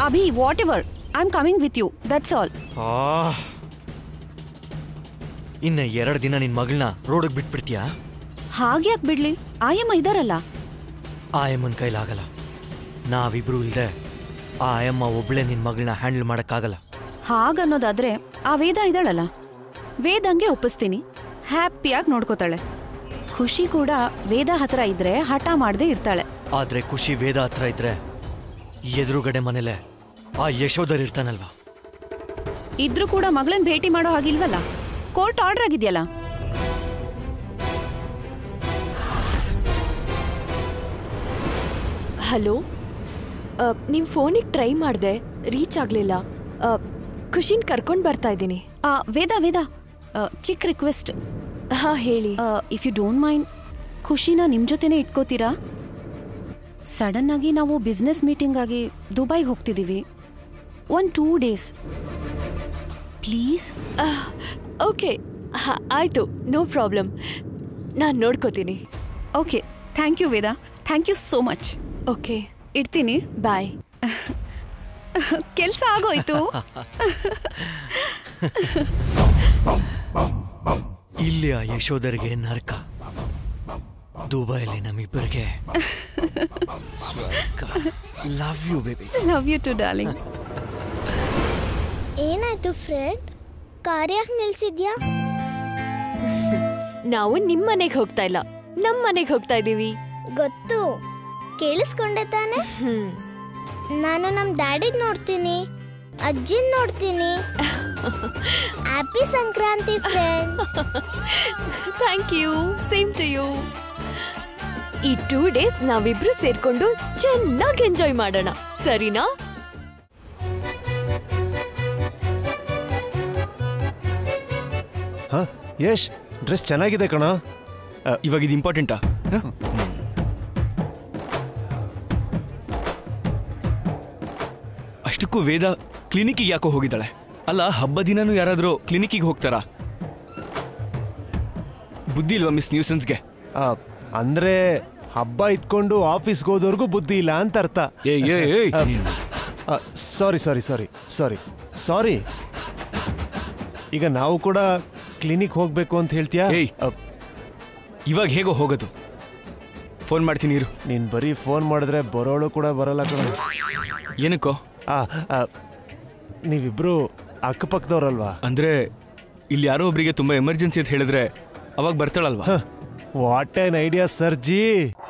Abhi whatever I am coming with you that's all ಇನ್ನ ಎರಡು ದಿನ ನಿನ್ ಮಗಳನ್ನ ರೋಡಿಗೆ ಬಿಟ್ಬಿಡ್ತೀಯಾ ಹಾಗ್ಯಾಕ್ ಬಿಡ್ಲಿ ಆಯಮ್ಮ ಇದಾರಲ್ಲ ಆ ಅಮ್ಮನ ಕೈಲಾಗಲ್ಲ ನಾವಿಬ್ರು ಇಲ್ದೆ ಆ ಅಮ್ಮ ಒಬ್ಳೆ ನಿನ್ ಮಗಳನ್ನ ಹ್ಯಾಂಡಲ್ ಮಾಡಕ್ಕಾಗಲ್ಲ ಹಾಗನ್ನೋದಾದ್ರೆ ಆ ವೇದ ಇದ್ದಾಳಲ್ಲ ವೇದಂಗೆ ಒಪ್ಪಿಸ್ತೀನಿ ಹ್ಯಾಪಿಯಾಗಿ ನೋಡ್ಕೋತಾಳೆ ಖುಷಿ ಕೂಡ ವೇದ ಹತ್ರ ಇದ್ರೆ ಹಠ ಮಾಡದೆ ಇರ್ತಾಳೆ ಆದ್ರೆ ಖುಷಿ ವೇದ ಹತ್ರ ಇದ್ರೆ ಎದುರುಗಡೆ ಮನೇಲೆ ಆ ಯಶೋಧರ್ ಇರ್ತಾನಲ್ವಾ ಇದ್ರೂ ಕೂಡ ಮಗಳನ್ನ ಭೇಟಿ ಮಾಡೋ ಹಾಗಿಲ್ವಲ್ಲ ಕೋರ್ಟ್ ಆರ್ಡರ್ ಆಗಿದೆಯಲ್ಲ ಹಲೋ ನಿಮ್ಮ ಫೋನಿಗೆ ಟ್ರೈ ಮಾಡಿದೆ ರೀಚ್ ಆಗಲಿಲ್ಲ ಖುಷಿನ್ ಕರ್ಕೊಂಡು ಬರ್ತಾ ಇದ್ದೀನಿ ಆ, ವೇದ ವೇದ ಆ, ಚಿಕ್ಕ ರಿಕ್ವೆಸ್ಟ್ ಹಾಂ ಹೇಳಿ ಇಫ್ ಯು ಡೋಂಟ್ ಮೈಂಡ್ ಖುಷಿನ ನಿಮ್ಮ ಜೊತೆನೇ ಇಟ್ಕೋತೀರಾ ಸಡನ್ ಆಗಿ ನಾವು ಬಿಸ್ನೆಸ್ ಮೀಟಿಂಗ್ ಆಗಿ ದುಬೈಗೆ ಹೋಗ್ತಿದ್ದೀವಿ one two days please okay ಹಾಂ ಆಯಿತು ನೋ ಪ್ರಾಬ್ಲಮ್ ನಾನು ನೋಡ್ಕೋತೀನಿ okay thank you Veda thank you so much okay ಇಡ್ತೀನಿ ಬಾಯ್ ಕೆಲಸ ಆಗೋಯ್ತು ಇಲ್ಲಿ ಆ ಯಶೋಧರ್ಗೆ ನರಕ ದುಬೈಲಿ ನಮ್ಮಿಬ್ಬರಿಗೆ ಸ್ವರ್ಗ love you baby love you too darling ಏನಾಯ್ತು ಫ್ರೆಂಡ್ ಕಾರ್ ಯಾಕೆ ನಿಲ್ಸಿದ್ಯಾ ನಾವು ನಿಮ್ಮ ಮನೆಗೆ ಹೋಗ್ತಾ ಇಲ್ಲ ನಮ್ಮ ಮನೆಗೆ ಹೋಗ್ತಾ ಇದ್ದೀವಿ ಗೊತ್ತು ಕೇಳಿಸ್ಕೊಂಡೆ ತಾನೆ ಹ್ಞೂ ನಾನು ನಮ್ಮ ಡ್ಯಾಡಿಗ್ ನೋಡ್ತೀನಿ ಅಜ್ಜಿನ್ ನೋಡ್ತೀನಿ happy Sankranti friend thank you same to you ಈ ಟೂ ಡೇಸ್ ನಾವಿಬ್ರು ಸೇರ್ಕೊಂಡು ಚೆನ್ನಾಗಿ ಎಂಜಾಯ್ ಮಾಡೋಣ ಸರಿನಾ ಹಾ ಯಶ್ ಡ್ರೆಸ್ ಚೆನ್ನಾಗಿದೆ ಕಣ ಇವಾಗ ಇದು ಇಂಪಾರ್ಟೆಂಟಾ ಅಷ್ಟಕ್ಕೂ ವೇದ ಕ್ಲಿನಿಕ್ಕಿಗೆ ಯಾಕೋ ಹೋಗಿದ್ದಾಳೆ ಅಲ್ಲ ಹಬ್ಬ ದಿನನೂ ಯಾರಾದರೂ ಕ್ಲಿನಿಕ್ಕಿಗೆ ಹೋಗ್ತಾರಾ ಬುದ್ಧಿ ಇಲ್ವಾ ಮಿಸ್ ನ್ಯೂಸನ್ಸ್ಗೆ ಆ, ಅಂದ್ರೆ ಹಬ್ಬ ಇಟ್ಕೊಂಡು ಆಫೀಸ್ಗೆ ಹೋದವ್ರಿಗೂ ಬುದ್ಧಿ ಇಲ್ಲ ಅಂತ ಅರ್ಥ ಏಯ್ ಏಯ್ ಏಯ್ ಸಾರಿ ಸಾರಿ ಸಾರಿ ಸಾರಿ ಸಾರಿ ಈಗ ನಾವು ಕೂಡ ಕ್ಲಿನಿಕ್ ಹೋಗ್ಬೇಕು ಅಂತ ಹೇಳ್ತೀಯಾ ಏಯ್. ಆ, ಇವಾಗ ಹೇಗೋ ಹೋಗೋದು ಫೋನ್ ಮಾಡ್ತೀನಿ ಇರು ನೀನ್ ಬರೀ ಫೋನ್ ಮಾಡಿದ್ರೆ ಬರೋಳು ಕೂಡ ಬರಲ್ಲ ಕಣ ಏನಕ್ಕೋ ಆ, ಆ, ನೀವಿಬ್ರು ಅಕ್ಕಪಕ್ಕದವ್ರಲ್ವಾ ಅಂದ್ರೆ ಇಲ್ಲಿ ಯಾರೋ ಒಬ್ರಿಗೆ ತುಂಬಾ ಎಮರ್ಜೆನ್ಸಿ ಅಂತ ಹೇಳಿದ್ರೆ ಅವಾಗ ಬರ್ತಾಳಲ್ವಾ ವಾಟ್ ಆನ್ ಐಡಿಯಾ ಸರ್ಜಿ